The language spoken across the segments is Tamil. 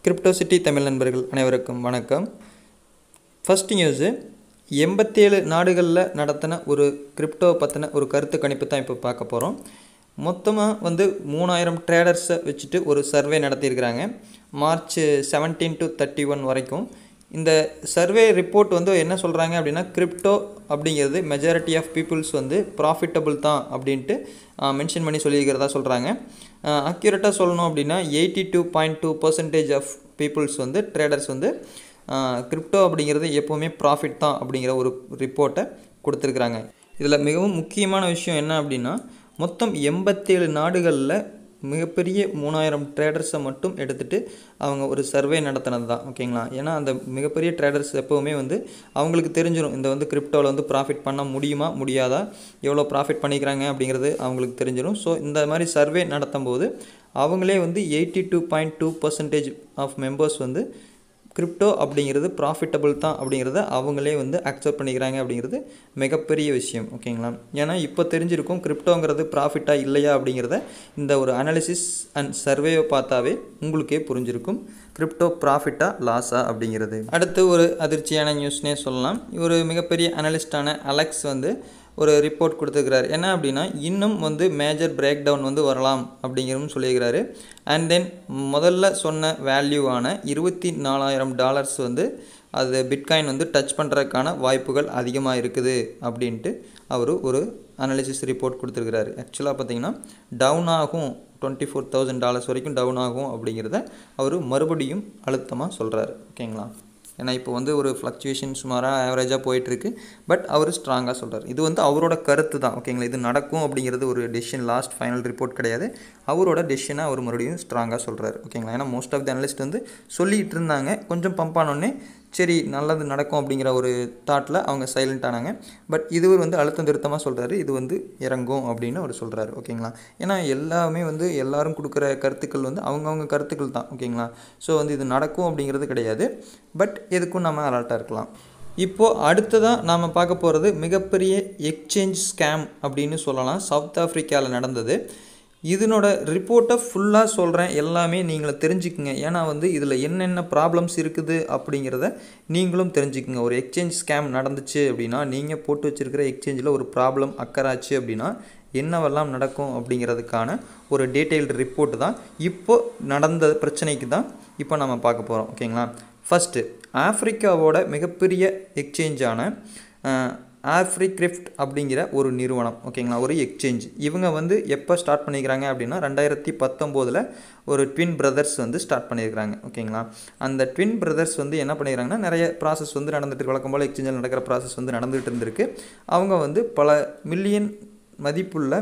கிரிப்டோசிட்டி தமிழ் நண்பர்கள் அனைவருக்கும் வணக்கம் ஃபர்ஸ்ட் நியூஸு எண்பத்தேழு நாடுகளில் நடத்தின ஒரு கிரிப்டோ பற்றின ஒரு கருத்து கணிப்பு தான் இப்போ பார்க்க போகிறோம் மொத்தமாக வந்து மூணாயிரம் ட்ரேடர்ஸை வச்சுட்டு ஒரு சர்வே நடத்தியிருக்கிறாங்க March seventeen to thirty one வரைக்கும் இந்த சர்வே ரிப்போர்ட் வந்து என்ன சொல்கிறாங்க அப்படின்னா கிரிப்டோ அப்படிங்கிறது மெஜாரிட்டி ஆஃப் பீப்புள்ஸ் வந்து ப்ராஃபிட்டபிள் தான் அப்படின்ட்டு மென்ஷன் பண்ணி சொல்லியிருக்கிறதா சொல்கிறாங்க அக்யூரேட்டாக சொல்லணும் அப்படின்னா eighty two point two percentage of peoples வந்து ட்ரேடர்ஸ் வந்து கிரிப்டோ அப்படிங்கிறது எப்போவுமே ப்ராஃபிட் தான் அப்படிங்கிற ஒரு ரிப்போர்ட்டை கொடுத்துருக்குறாங்க இதில் மிகவும் முக்கியமான விஷயம் என்ன அப்படின்னா மொத்தம் எண்பத்தேழு நாடுகளில் மிகப்பெரிய மூணாயிரம் ட்ரேடர்ஸை மட்டும் எடுத்துகிட்டு அவங்க ஒரு சர்வே நடத்தினது தான் ஓகேங்களா ஏன்னா அந்த மிகப்பெரிய ட்ரேடர்ஸ் எப்போவுமே வந்து அவங்களுக்கு தெரிஞ்சிடும் இந்த வந்து கிரிப்டோவில் வந்து ப்ராஃபிட் பண்ண முடியுமா முடியாதா எவ்வளோ ப்ராஃபிட் பண்ணிக்கிறாங்க அப்படிங்கிறது அவங்களுக்கு தெரிஞ்சிடும் ஸோ இந்த மாதிரி சர்வே நடத்தும் போது அவங்களே வந்து eighty two point two percentage of members வந்து கிரிப்டோ அப்படிங்கிறது ப்ராஃபிட்டபிள் தான் அப்படிங்கிறத அவங்களே வந்து அக்செப்ட் பண்ணிக்கிறாங்க அப்படிங்கிறது மிகப்பெரிய விஷயம் ஓகேங்களா ஏன்னா இப்போ தெரிஞ்சிருக்கும் கிரிப்டோங்கிறது ப்ராஃபிட்டாக இல்லையா அப்படிங்கிறத இந்த ஒரு அனாலிசிஸ் அண்ட் சர்வேவை பார்த்தாவே உங்களுக்கே புரிஞ்சிருக்கும் கிரிப்டோ ப்ராஃபிட்டாக லாஸா அப்படிங்கிறது அடுத்து ஒரு அதிர்ச்சியான நியூஸ்னே சொல்லலாம் ஒரு மிகப்பெரிய அனலிஸ்டான அலெக்ஸ் வந்து ஒரு ரிப்போர்ட் கொடுத்துருக்கிறாரு என்ன அப்படின்னா இன்னும் வந்து மேஜர் பிரேக் டவுன் வந்து வரலாம் அப்படிங்கிறதும் சொல்லியிருக்கிறாரு அண்ட் தென் முதல்ல சொன்ன வேல்யூவான இருபத்தி நாலாயிரம் டாலர்ஸ் வந்து அது பிட்காயின் வந்து டச் பண்ணுறதுக்கான வாய்ப்புகள் அதிகமாக இருக்குது அப்படின்ட்டு அவர் ஒரு அனாலிசிஸ் ரிப்போர்ட் கொடுத்துருக்கிறாரு ஆக்சுவலாக பார்த்தீங்கன்னா டவுன் ஆகும் டுவெண்ட்டி ஃபோர் தௌசண்ட் டாலர்ஸ் வரைக்கும் டவுன் ஆகும் அப்படிங்கிறத அவர் மறுபடியும் அழுத்தமாக சொல்கிறாரு ஓகேங்களா ஏன்னா இப்போ வந்து ஒரு ஃப்ளக்சுவேஷன் சுமாராக ஆவரேஜாக போயிட்டுருக்கு பட் அவர் ஸ்ட்ராங்காக சொல்கிறார் இது வந்து அவரோட கருத்து தான் ஓகேங்களா இது நடக்கும் அப்படிங்கிறது ஒரு டெசிஷன் லாஸ்ட் ஃபைனல் ரிப்போர்ட் கிடையாது அவரோட டெசிஷனை அவர் மறுபடியும் ஸ்ட்ராங்காக சொல்கிறார் ஓகேங்களா ஏன்னா மோஸ்ட் ஆஃப் தி அனலிஸ்ட் வந்து சொல்லிகிட்டு இருந்தாங்க கொஞ்சம் பம்ப் ஆனோடனே சரி நல்லது நடக்கும் அப்படிங்கிற ஒரு தாட்டில் அவங்க சைலண்ட் ஆனாங்க பட் இது வந்து அழுத்தம் திருத்தமாக சொல்கிறாரு இது வந்து இறங்கும் அப்படின்னு அவர் சொல்கிறாரு ஓகேங்களா ஏன்னா எல்லாமே வந்து எல்லாரும் கொடுக்குற கருத்துக்கள் வந்து அவங்கவுங்க கருத்துக்கள் தான் ஓகேங்களா ஸோ வந்து இது நடக்கும் அப்படிங்கிறது கிடையாது பட் எதுக்கும் நம்ம அலர்ட்டாக இருக்கலாம் இப்போது அடுத்ததாக நாம் பார்க்க போகிறது மிகப்பெரிய எக்ஸ்சேஞ்ச் ஸ்கேம் அப்படின்னு சொல்லலாம் சவுத் ஆஃப்ரிக்காவில் நடந்தது இதனோட ரிப்போர்ட்டை ஃபுல்லாக சொல்கிறேன் எல்லாமே நீங்களும் தெரிஞ்சுக்குங்க ஏன்னா வந்து இதில் என்னென்ன ப்ராப்ளம்ஸ் இருக்குது அப்படிங்கிறத நீங்களும் தெரிஞ்சுக்குங்க ஒரு எக்ஸ்சேஞ்ச் ஸ்கேம் நடந்துச்சு அப்படின்னா நீங்கள் போட்டு வச்சுருக்கிற எக்ஸ்சேஞ்சில் ஒரு ப்ராப்ளம் அக்கறாச்சு அப்படின்னா என்னவெல்லாம் நடக்கும் அப்படிங்கிறதுக்கான ஒரு டீட்டெயில்டு ரிப்போர்ட் தான் இப்போ நடந்த பிரச்சனைக்கு தான் இப்போ நம்ம பார்க்க போகிறோம் ஓகேங்களா ஃபஸ்ட்டு ஆஃப்ரிக்காவோட மிகப்பெரிய எக்ஸ்சேஞ்சான ஆஃப்ரிக்ரிஃப்ட் அப்படிங்கிற ஒரு நிறுவனம் ஓகேங்களா ஒரு எக்ஸ்சேஞ்ச் இவங்க வந்து எப்போ ஸ்டார்ட் பண்ணிக்கிறாங்க அப்படின்னா ரெண்டாயிரத்தி பத்தொம்போதில் ஒரு ட்வின் பிரதர்ஸ் வந்து ஸ்டார்ட் பண்ணியிருக்கிறாங்க ஓகேங்களா அந்த ட்வின் பிரதர்ஸ் வந்து என்ன பண்ணிக்கிறாங்கன்னா நிறைய ப்ராசஸ் வந்து நடந்துட்டு வழக்கம் போல் எக்ஸ்சேஞ்சில் நடக்கிற ப்ராசஸ் வந்து நடந்துகிட்டு இருந்திருக்கு அவங்க வந்து பல மில்லியன் மதிப்புள்ள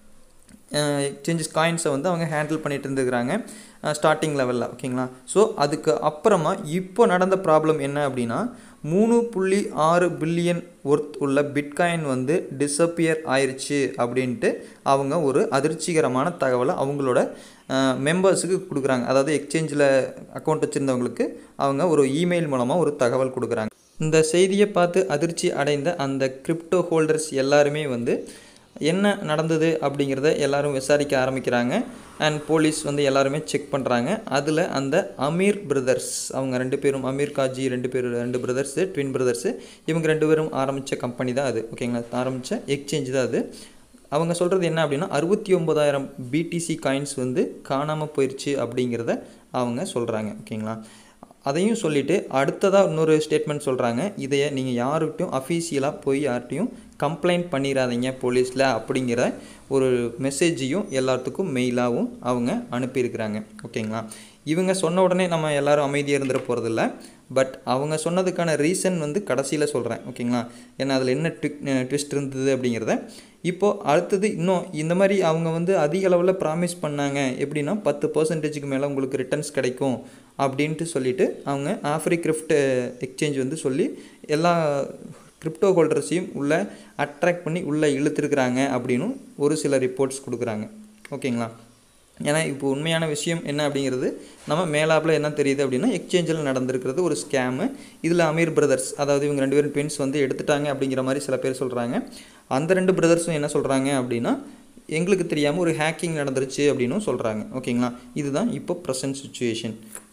எக்ஸ்சேஞ்சஸ் காயின்ஸை வந்து அவங்க ஹேண்டில் பண்ணிட்டு இருந்துக்கிறாங்க ஸ்டார்டிங் லெவலில் ஓகேங்களா ஸோ அதுக்கு அப்புறமா இப்போ நடந்த ப்ராப்ளம் என்ன அப்படின்னா மூணு புள்ளி ஆறு பில்லியன் ஒர்த் உள்ள பிட்காயின் வந்து டிஸப்பியர் ஆயிடுச்சு அப்படின்ட்டு அவங்க ஒரு அதிர்ச்சிகரமான தகவலை அவங்களோட மெம்பர்ஸுக்கு கொடுக்குறாங்க அதாவது எக்ஸ்சேஞ்சில் அக்கௌண்ட் வச்சுருந்தவங்களுக்கு அவங்க ஒரு இமெயில் மூலமாக ஒரு தகவல் கொடுக்குறாங்க இந்த செய்தியை பார்த்து அதிர்ச்சி அடைந்த அந்த கிரிப்டோ ஹோல்டர்ஸ் எல்லாருமே வந்து என்ன நடந்தது அப்படிங்கிறத எல்லாரும் விசாரிக்க ஆரம்பிக்கிறாங்க அண்ட் போலீஸ் வந்து எல்லாருமே செக் பண்ணுறாங்க அதில் அந்த அமீர் பிரதர்ஸ் அவங்க ரெண்டு பேரும் அமீர் காஜி ரெண்டு பேர் ரெண்டு பிரதர்ஸு ட்வின் பிரதர்ஸு இவங்க ரெண்டு பேரும் ஆரம்பித்த கம்பெனி தான் அது ஓகேங்களா ஆரம்பித்த எக்ஸ்சேஞ்ச் தான் அது அவங்க சொல்கிறது என்ன அப்படின்னா அறுபத்தி ஒம்பதாயிரம் பிடிசி காயின்ஸ் வந்து காணாமல் போயிடுச்சு அப்படிங்கிறத அவங்க சொல்கிறாங்க ஓகேங்களா அதையும் சொல்லிவிட்டு அடுத்ததாக இன்னொரு ஸ்டேட்மெண்ட் சொல்கிறாங்க இதையை நீங்கள் யாருக்கிட்டையும் அஃபீஷியலாக போய் யார்கிட்டையும் கம்ப்ளைண்ட் பண்ணிடாதீங்க போலீஸில் அப்படிங்கிற ஒரு மெசேஜையும் எல்லாத்துக்கும் மெயிலாகவும் அவங்க அனுப்பியிருக்கிறாங்க ஓகேங்களா இவங்க சொன்ன உடனே நம்ம எல்லோரும் அமைதியாக இருந்துட போகிறதில்ல பட் அவங்க சொன்னதுக்கான ரீசன் வந்து கடைசியில் சொல்கிறேன் ஓகேங்களா ஏன்னா அதில் என்ன ட்விக் ட்விஸ்ட் இருந்தது அப்படிங்கிறத இப்போது அடுத்தது இன்னும் இந்த மாதிரி அவங்க வந்து அதிக அளவில் ப்ராமிஸ் பண்ணாங்க எப்படின்னா பத்து பர்சன்டேஜுக்கு மேலே உங்களுக்கு ரிட்டர்ன்ஸ் கிடைக்கும் அப்படின்ட்டு சொல்லிவிட்டு அவங்க ஆஃப்ரிகிரிஃப்ட் எக்ஸ்சேஞ்ச் வந்து சொல்லி எல்லா கிரிப்டோ ஹோல்டர்ஸையும் உள்ளே அட்ராக்ட் பண்ணி உள்ளே இழுத்துருக்குறாங்க அப்படின்னும் ஒரு சில ரிப்போர்ட்ஸ் கொடுக்குறாங்க ஓகேங்களா ஏன்னா இப்போ உண்மையான விஷயம் என்ன அப்படிங்கிறது நம்ம மேலாப்பில் என்ன தெரியுது அப்படின்னா எக்ஸ்சேஞ்சில் நடந்திருக்கிறது ஒரு ஸ்கேமு இதில் அமீர் பிரதர்ஸ் அதாவது இவங்க ரெண்டு பேரும் ட்வின்ஸ் வந்து எடுத்துட்டாங்க அப்படிங்கிற மாதிரி சில பேர் சொல்கிறாங்க அந்த ரெண்டு பிரதர்ஸும் என்ன சொல்கிறாங்க அப்படின்னா எங்களுக்கு தெரியாமல் ஒரு ஹேக்கிங் நடந்துருச்சு அப்படின்னும் சொல்கிறாங்க ஓகேங்களா இதுதான் இப்போ ப்ரெசன்ட் சுச்சுவேஷன்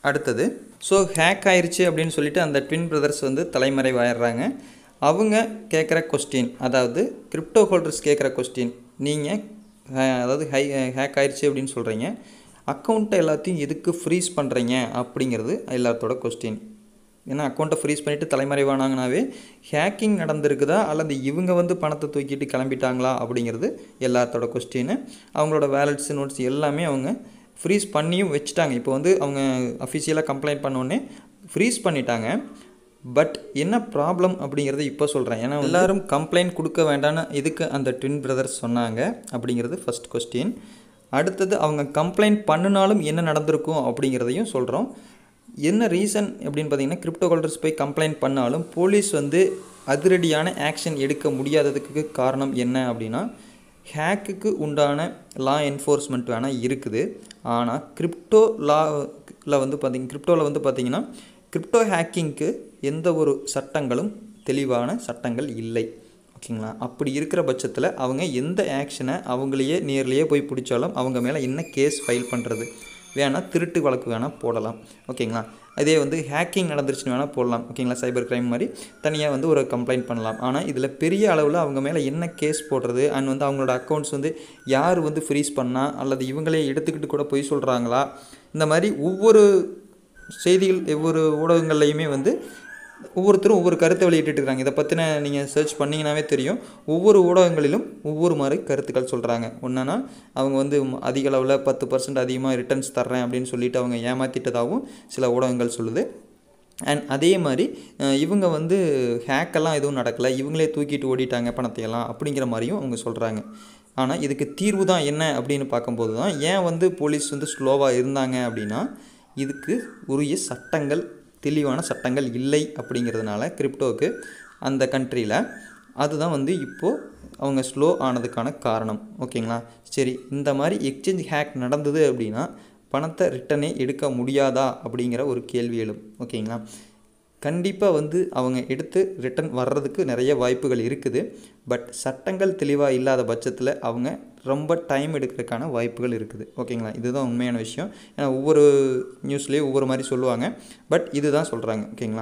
அடுத்தது ஸோ ஹேக் ஆயிருச்சு அப்படின்னு சொல்லிட்டு அந்த ட்வின் பிரதர்ஸ் வந்து தலைமறைவாயிடுறாங்க அவங்க கேட்குற கொஸ்டின் அதாவது கிரிப்டோ ஹோல்டர்ஸ் கேட்குற கொஸ்டின் நீங்கள் அதாவது ஹை ஹேக் ஆயிருச்சு அப்படின்னு சொல்கிறீங்க அக்கௌண்ட்டை எல்லாத்தையும் எதுக்கு ஃப்ரீஸ் பண்ணுறீங்க அப்படிங்கிறது எல்லாத்தோட கொஸ்டின் ஏன்னா அக்கௌண்ட்டை ஃப்ரீஸ் பண்ணிவிட்டு தலைமறைவானாங்கனாவே ஹேக்கிங் நடந்திருக்குதா அல்லது இவங்க வந்து பணத்தை தூக்கிட்டு கிளம்பிட்டாங்களா அப்படிங்கிறது எல்லாத்தோட கொஸ்டின் அவங்களோட வேலட்ஸ் நோட்ஸ் எல்லாமே அவங்க ஃப்ரீஸ் பண்ணியும் வச்சுட்டாங்க இப்போ வந்து அவங்க அஃபிஷியலாக கம்ப்ளைண்ட் பண்ணோடனே ஃப்ரீஸ் பண்ணிட்டாங்க பட் என்ன ப்ராப்ளம் அப்படிங்கிறத இப்போ சொல்கிறேன் ஏன்னா எல்லாரும் கம்ப்ளைண்ட் கொடுக்க வேண்டாம்னு எதுக்கு அந்த ட்வின் பிரதர்ஸ் சொன்னாங்க அப்படிங்கிறது ஃபஸ்ட் கொஸ்டின் அடுத்தது அவங்க கம்ப்ளைண்ட் பண்ணினாலும் என்ன நடந்திருக்கும் அப்படிங்கிறதையும் சொல்கிறோம் என்ன ரீசன் அப்படின்னு பார்த்தீங்கன்னா கிரிப்டோ ஹோல்டர்ஸ் போய் கம்ப்ளைண்ட் பண்ணாலும் போலீஸ் வந்து அதிரடியான ஆக்ஷன் எடுக்க முடியாததுக்கு காரணம் என்ன அப்படின்னா ஹேக்குக்கு உண்டான லா என்ஃபோர்ஸ்மெண்ட் வேணால் இருக்குது ஆனால் கிரிப்டோ லாவில் வந்து பார்த்திங்க கிரிப்டோவில் வந்து பார்த்திங்கன்னா கிரிப்டோ ஹேக்கிங்க்கு எந்த ஒரு சட்டங்களும் தெளிவான சட்டங்கள் இல்லை ஓகேங்களா அப்படி இருக்கிற பட்சத்தில் அவங்க எந்த ஆக்ஷனை அவங்களையே நேர்லேயே போய் பிடிச்சாலும் அவங்க மேலே என்ன கேஸ் ஃபைல் பண்ணுறது வேணால் திருட்டு வழக்கு வேணால் போடலாம் ஓகேங்களா அதே வந்து ஹேக்கிங் நடந்துருச்சுன்னு வேணால் போடலாம் ஓகேங்களா சைபர் கிரைம் மாதிரி தனியாக வந்து ஒரு கம்ப்ளைண்ட் பண்ணலாம் ஆனால் இதில் பெரிய அளவில் அவங்க மேலே என்ன கேஸ் போடுறது அண்ட் வந்து அவங்களோட அக்கௌண்ட்ஸ் வந்து யார் வந்து ஃப்ரீஸ் பண்ணால் அல்லது இவங்களே எடுத்துக்கிட்டு கூட போய் சொல்கிறாங்களா இந்த மாதிரி ஒவ்வொரு செய்திகள் ஒவ்வொரு ஊடகங்கள்லையுமே வந்து ஒவ்வொருத்தரும் ஒவ்வொரு கருத்தை வெளியிட்டு இருக்காங்க இதை பற்றின நீங்கள் சர்ச் பண்ணிங்கனாவே தெரியும் ஒவ்வொரு ஊடகங்களிலும் ஒவ்வொரு மாதிரி கருத்துக்கள் சொல்கிறாங்க ஒன்றுனா அவங்க வந்து அதிக அளவில் பத்து பர்சன்ட் அதிகமாக ரிட்டர்ன்ஸ் தர்றேன் அப்படின்னு சொல்லிட்டு அவங்க ஏமாற்றிட்டதாகவும் சில ஊடகங்கள் சொல்லுது அண்ட் அதே மாதிரி இவங்க வந்து ஹேக்கெல்லாம் எதுவும் நடக்கலை இவங்களே தூக்கிட்டு ஓடிட்டாங்க பணத்தையெல்லாம் அப்படிங்கிற மாதிரியும் அவங்க சொல்கிறாங்க ஆனால் இதுக்கு தீர்வு தான் என்ன அப்படின்னு பார்க்கும்போது தான் ஏன் வந்து போலீஸ் வந்து ஸ்லோவாக இருந்தாங்க அப்படின்னா இதுக்கு உரிய சட்டங்கள் தெளிவான சட்டங்கள் இல்லை அப்படிங்கிறதுனால கிரிப்டோவுக்கு அந்த கண்ட்ரியில் அதுதான் வந்து இப்போது அவங்க ஸ்லோ ஆனதுக்கான காரணம் ஓகேங்களா சரி இந்த மாதிரி எக்ஸ்சேஞ்ச் ஹேக் நடந்தது அப்படின்னா பணத்தை ரிட்டனே எடுக்க முடியாதா அப்படிங்கிற ஒரு கேள்வி எழும் ஓகேங்களா கண்டிப்பாக வந்து அவங்க எடுத்து ரிட்டன் வர்றதுக்கு நிறைய வாய்ப்புகள் இருக்குது பட் சட்டங்கள் தெளிவாக இல்லாத பட்சத்தில் அவங்க ரொம்ப டைம் எடுக்கிறதுக்கான வாய்ப்புகள் இருக்குது ஓகேங்களா இதுதான் உண்மையான விஷயம் ஏன்னா ஒவ்வொரு நியூஸ்லேயும் ஒவ்வொரு மாதிரி சொல்லுவாங்க பட் இதுதான் சொல்கிறாங்க ஓகேங்களா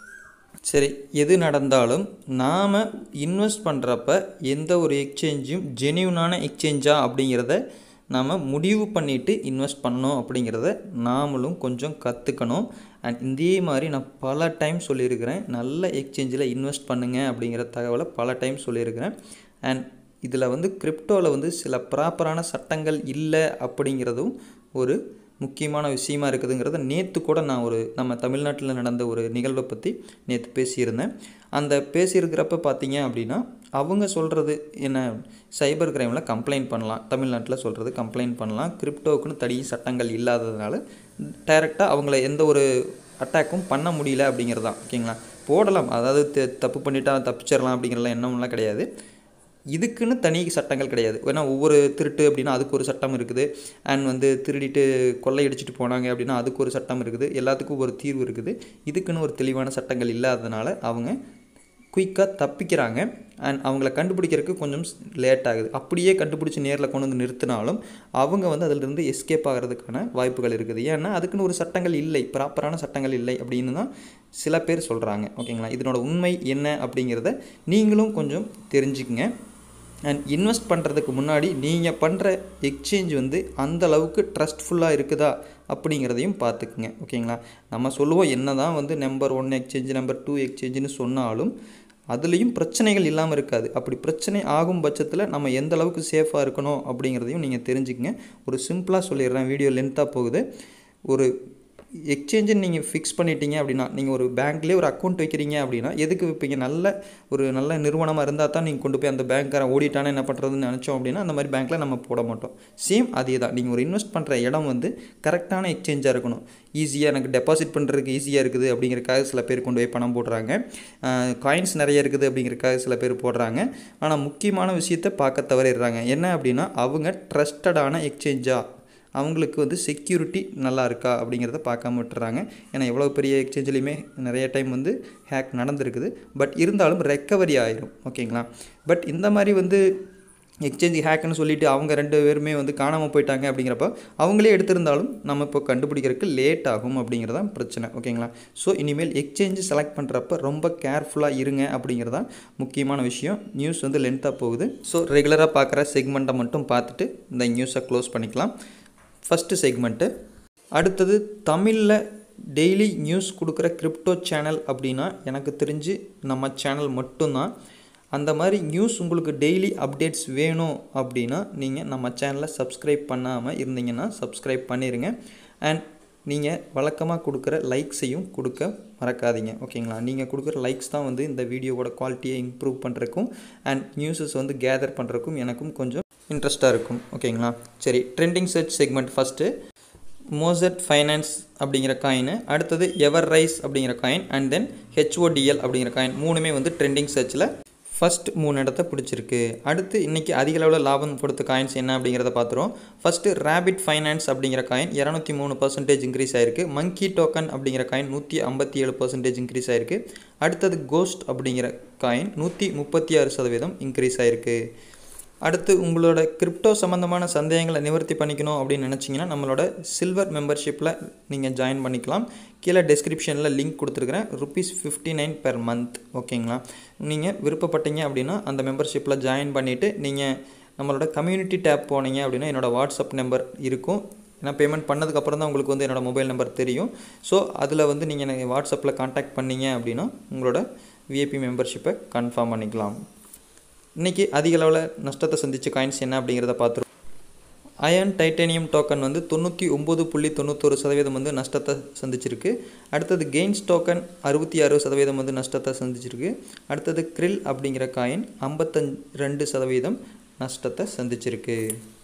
சரி எது நடந்தாலும் நாம் இன்வெஸ்ட் பண்ணுறப்ப எந்த ஒரு எக்ஸ்சேஞ்சும் ஜெனியூனான எக்ஸ்சேஞ்சா அப்படிங்கிறத நாம் முடிவு பண்ணிவிட்டு இன்வெஸ்ட் பண்ணணும் அப்படிங்கிறத நாமளும் கொஞ்சம் கற்றுக்கணும் அண்ட் இதே மாதிரி நான் பல டைம் சொல்லியிருக்கிறேன் நல்ல எக்ஸ்சேஞ்சில் இன்வெஸ்ட் பண்ணுங்கள் அப்படிங்கிற தகவலை பல டைம் சொல்லியிருக்கிறேன் அண்ட் இதில் வந்து கிரிப்டோவில் வந்து சில ப்ராப்பரான சட்டங்கள் இல்லை அப்படிங்கிறதும் ஒரு முக்கியமான விஷயமா இருக்குதுங்கிறத நேற்று கூட நான் ஒரு நம்ம தமிழ்நாட்டில் நடந்த ஒரு நிகழ்வை பற்றி நேற்று பேசியிருந்தேன் அந்த பேசியிருக்கிறப்ப பார்த்தீங்க அப்படின்னா அவங்க சொல்கிறது என்ன சைபர் கிரைமில் கம்ப்ளைண்ட் பண்ணலாம் தமிழ்நாட்டில் சொல்கிறது கம்ப்ளைண்ட் பண்ணலாம் கிரிப்டோவுக்குன்னு தனி சட்டங்கள் இல்லாததுனால டைரெக்டாக அவங்கள எந்த ஒரு அட்டாக்கும் பண்ண முடியல அப்படிங்கிறது தான் ஓகேங்களா போடலாம் அதாவது தப்பு பண்ணிட்டா தப்பிச்சிடலாம் அப்படிங்கிறலாம் எண்ணம்லாம் கிடையாது இதுக்குன்னு தனி சட்டங்கள் கிடையாது ஏன்னா ஒவ்வொரு திருட்டு அப்படின்னா அதுக்கு ஒரு சட்டம் இருக்குது அண்ட் வந்து திருடிட்டு கொள்ளையடிச்சிட்டு போனாங்க அப்படின்னா அதுக்கு ஒரு சட்டம் இருக்குது எல்லாத்துக்கும் ஒரு தீர்வு இருக்குது இதுக்குன்னு ஒரு தெளிவான சட்டங்கள் இல்லாததுனால அவங்க குயிக்காக தப்பிக்கிறாங்க அண்ட் அவங்கள கண்டுபிடிக்கிறதுக்கு கொஞ்சம் லேட் ஆகுது அப்படியே கண்டுபிடிச்சி நேரில் கொண்டு வந்து நிறுத்தினாலும் அவங்க வந்து அதிலிருந்து எஸ்கேப் ஆகிறதுக்கான வாய்ப்புகள் இருக்குது ஏன்னா அதுக்குன்னு ஒரு சட்டங்கள் இல்லை ப்ராப்பரான சட்டங்கள் இல்லை அப்படின்னு தான் சில பேர் சொல்கிறாங்க ஓகேங்களா இதனோட உண்மை என்ன அப்படிங்கிறத நீங்களும் கொஞ்சம் தெரிஞ்சுக்குங்க அண்ட் இன்வெஸ்ட் பண்ணுறதுக்கு முன்னாடி நீங்கள் பண்ணுற எக்ஸ்சேஞ்ச் வந்து அந்த அளவுக்கு ட்ரஸ்ட்ஃபுல்லாக இருக்குதா அப்படிங்கிறதையும் பார்த்துக்குங்க ஓகேங்களா நம்ம சொல்லுவோம் என்ன தான் வந்து number one exchange number two எக்ஸ்சேஞ்சுன்னு சொன்னாலும் அதுலேயும் பிரச்சனைகள் இல்லாமல் இருக்காது அப்படி பிரச்சனை ஆகும் பட்சத்தில் நம்ம எந்த அளவுக்கு சேஃபாக இருக்கணும் அப்படிங்கிறதையும் நீங்கள் தெரிஞ்சுக்கங்க ஒரு சிம்பிளாக சொல்லிடுறேன் வீடியோ லென்த்தாக போகுது ஒரு எக்ஸ்சேஞ்சை நீங்கள் ஃபிக்ஸ் பண்ணிட்டீங்க அப்படின்னா நீங்கள் ஒரு பேங்க்லேயே ஒரு அக்கௌண்ட் வைக்கிறீங்க அப்படின்னா எதுக்கு வைப்பீங்க நல்ல ஒரு நல்ல நிறுவனமாக இருந்தால் தான் நீங்கள் கொண்டு போய் அந்த பேங்க்காரன் ஓடிட்டானே என்ன பண்ணுறதுன்னு நினச்சோம் அப்படின்னா அந்த மாதிரி பேங்க்கில் நம்ம போட மாட்டோம் சேம் அதே தான் நீங்கள் ஒரு இன்வெஸ்ட் பண்ணுற இடம் வந்து கரெக்டான எக்ஸ்சேஞ்சாக இருக்கணும் ஈஸியாக எனக்கு டெபாசிட் பண்ணுறதுக்கு ஈஸியாக இருக்குது அப்படிங்கிறக்காக சில பேர் கொண்டு போய் பணம் போடுறாங்க காயின்ஸ் நிறைய இருக்குது அப்படிங்கிறக்காக சில பேர் போடுறாங்க ஆனால் முக்கியமான விஷயத்தை பார்க்க தவறிடுறாங்க என்ன அப்படின்னா அவங்க ட்ரஸ்டடான எக்ஸ்சேஞ்சாக அவங்களுக்கு வந்து செக்யூரிட்டி நல்லா இருக்கா அப்படிங்கிறத பார்க்காம விட்டுறாங்க ஏன்னா எவ்வளோ பெரிய எக்ஸ்சேஞ்சிலையுமே நிறைய டைம் வந்து ஹேக் நடந்திருக்குது பட் இருந்தாலும் ரெக்கவரி ஆயிரும் ஓகேங்களா பட் இந்த மாதிரி வந்து எக்ஸ்சேஞ்ச் ஹேக்குன்னு சொல்லிட்டு அவங்க ரெண்டு பேருமே வந்து காணாமல் போயிட்டாங்க அப்படிங்கிறப்ப அவங்களே எடுத்திருந்தாலும் நம்ம இப்போ கண்டுபிடிக்கிறதுக்கு லேட் ஆகும் அப்படிங்கிறது தான் பிரச்சனை ஓகேங்களா ஸோ இனிமேல் எக்ஸ்சேஞ்சு செலக்ட் பண்ணுறப்ப ரொம்ப கேர்ஃபுல்லாக இருங்க அப்படிங்கிறது தான் முக்கியமான விஷயம் நியூஸ் வந்து லென்த்தாக போகுது ஸோ ரெகுலராக பார்க்குற செக்மெண்ட்டை மட்டும் பார்த்துட்டு இந்த நியூஸை க்ளோஸ் பண்ணிக்கலாம் ஃபஸ்ட்டு செக்மெண்ட்டு அடுத்தது தமிழில் டெய்லி நியூஸ் கொடுக்குற கிரிப்டோ சேனல் அப்படின்னா எனக்கு தெரிஞ்சு நம்ம சேனல் மட்டும்தான் அந்த மாதிரி நியூஸ் உங்களுக்கு டெய்லி அப்டேட்ஸ் வேணும் அப்படின்னா நீங்கள் நம்ம சேனலை சப்ஸ்கிரைப் பண்ணாமல் இருந்தீங்கன்னா சப்ஸ்கிரைப் பண்ணிடுங்க அண்ட் நீங்கள் வழக்கமாக கொடுக்குற லைக்ஸையும் கொடுக்க மறக்காதீங்க ஓகேங்களா நீங்கள் கொடுக்குற லைக்ஸ் தான் வந்து இந்த வீடியோவோட குவாலிட்டியை இம்ப்ரூவ் பண்ணுறதுக்கும் அண்ட் நியூஸஸ் வந்து கேதர் பண்ணுறதுக்கும் எனக்கும் கொஞ்சம் இன்ட்ரெஸ்ட்டாக இருக்கும் ஓகேங்களா சரி ட்ரெண்டிங் சர்ச் செக்மெண்ட் ஃபஸ்ட்டு மோசட் ஃபைனான்ஸ் அப்படிங்கிற காயின் அடுத்தது எவர் ரைஸ் அப்படிங்கிற காயின் அண்ட் தென் ஹெச்ஓடிஎல் அப்படிங்கிற காயின் மூணுமே வந்து ட்ரெண்டிங் சர்ச்சில் ஃபஸ்ட் மூணு இடத்த பிடிச்சிருக்கு அடுத்து இன்றைக்கி அதிக அளவில் லாபம் கொடுத்த காயின்ஸ் என்ன அப்படிங்கிறத பார்த்துருவோம் ஃபஸ்ட்டு ரேபிட் ஃபைனான்ஸ் அப்படிங்கிற காயின் இரநூத்தி மூணு பர்சன்டேஜ் இன்க்ரீஸ் ஆயிருக்கு மங்கி டோக்கன் அப்படிங்கிற காயின் நூற்றி ஐம்பத்தி ஏழு பர்சன்டேஜ் இன்க்ரீஸ் ஆயிருக்கு அடுத்தது கோஸ்ட் அப்படிங்கிற காயின் நூற்றி முப்பத்தி ஆறு சதவீதம் இன்க்ரீஸ் ஆயிருக்கு அடுத்து உங்களோட கிரிப்டோ சம்மந்தமான சந்தேகங்களை நிவர்த்தி பண்ணிக்கணும் அப்படின்னு நினச்சிங்கன்னா நம்மளோட சில்வர் மெம்பர்ஷிப்பில் நீங்கள் ஜாயின் பண்ணிக்கலாம் கீழே டெஸ்கிரிப்ஷனில் லிங்க் கொடுத்துருக்குறேன் rupees fifty nine per month ஓகேங்களா நீங்கள் விருப்பப்பட்டீங்க அப்படின்னா அந்த மெம்பர்ஷிப்பில் ஜாயின் பண்ணிவிட்டு நீங்கள் நம்மளோட கம்யூனிட்டி டேப் போனீங்க அப்படின்னா என்னோடய வாட்ஸ்அப் நம்பர் இருக்கும் ஏன்னா பேமெண்ட் பண்ணதுக்கப்புறம் தான் உங்களுக்கு வந்து என்னோடய மொபைல் நம்பர் தெரியும் ஸோ அதில் வந்து நீங்கள் வாட்ஸ்அப்பில் காண்டாக்ட் பண்ணீங்க அப்படின்னா உங்களோட விஐபி மெம்பர்ஷிப்பை கன்ஃபார்ம் பண்ணிக்கலாம் இன்றைக்கி அதிக அளவில் நஷ்டத்தை சந்தித்த காயின்ஸ் என்ன அப்படிங்கிறத பார்த்துருவோம் அயன் டைட்டேனியம் டோக்கன் வந்து தொண்ணூற்றி ஒம்பது புள்ளி தொண்ணூத்தொரு சதவீதம் வந்து நஷ்டத்தை சந்திச்சிருக்கு அடுத்தது கெயின்ஸ் டோக்கன் அறுபத்தி ஆறு சதவீதம் வந்து நஷ்டத்தை சந்திச்சிருக்கு அடுத்தது க்ரில் அப்படிங்கிற காயின் ஐம்பத்தஞ்சு ரெண்டு சதவீதம் நஷ்டத்தை சந்திச்சிருக்கு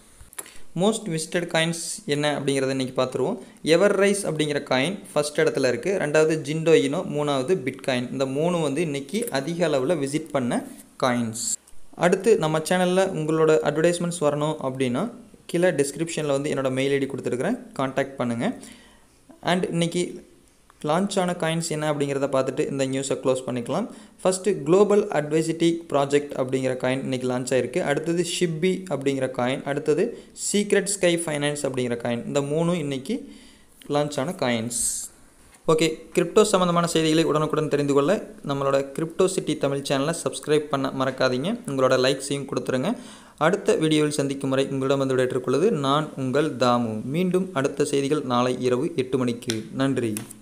மோஸ்ட் விசிட்டட் காயின்ஸ் என்ன அப்படிங்கிறத இன்றைக்கி பார்த்துருவோம் எவர் ரைஸ் அப்படிங்கிற காயின் ஃபஸ்ட் இடத்துல இருக்குது ரெண்டாவது ஜிண்டோ இனோ மூணாவது பிட்காயின் இந்த மூணு வந்து இன்றைக்கி அதிக அளவில் விசிட் பண்ண காயின்ஸ் அடுத்து நம்ம சேனலில் உங்களோட அட்வர்டைஸ்மெண்ட்ஸ் வரணும் அப்படின்னா கீழே டிஸ்கிரிப்ஷனில் வந்து என்னோடய மெயில் ஐடி கொடுத்துருக்குறேன் காண்டாக்ட் பண்ணுங்கள் அண்ட் இன்றைக்கி லான்ச் ஆன காயின்ஸ் என்ன அப்படிங்கிறத பார்த்துட்டு இந்த நியூஸை க்ளோஸ் பண்ணிக்கலாம் ஃபஸ்ட்டு குளோபல் அட்வைசிட்டி ப்ராஜெக்ட் அப்படிங்கிற காயின் இன்றைக்கி லான்ச் ஆயிருக்கு அடுத்தது ஷிப்பி அப்படிங்கிற காயின் அடுத்தது சீக்ரெட் ஸ்கை ஃபைனான்ஸ் அப்படிங்கிற காயின் இந்த மூணும் இன்றைக்கி லான்ச் ஆன காயின்ஸ் ஓகே கிரிப்டோ சம்மந்தமான செய்திகளை உடனுக்குடன் தெரிந்து கொள்ள நம்மளோட கிரிப்டோ சிட்டி தமிழ் சேனலை சப்ஸ்கிரைப் பண்ண மறக்காதீங்க உங்களோட லைக்ஸையும் கொடுத்துருங்க அடுத்த வீடியோவில் சந்திக்கும் முறை உங்களிடம் வந்து விடைபெற்றுக்கொள்வது நான் உங்கள் தாமு மீண்டும் அடுத்த செய்திகள் நாளை இரவு எட்டு மணிக்கு நன்றி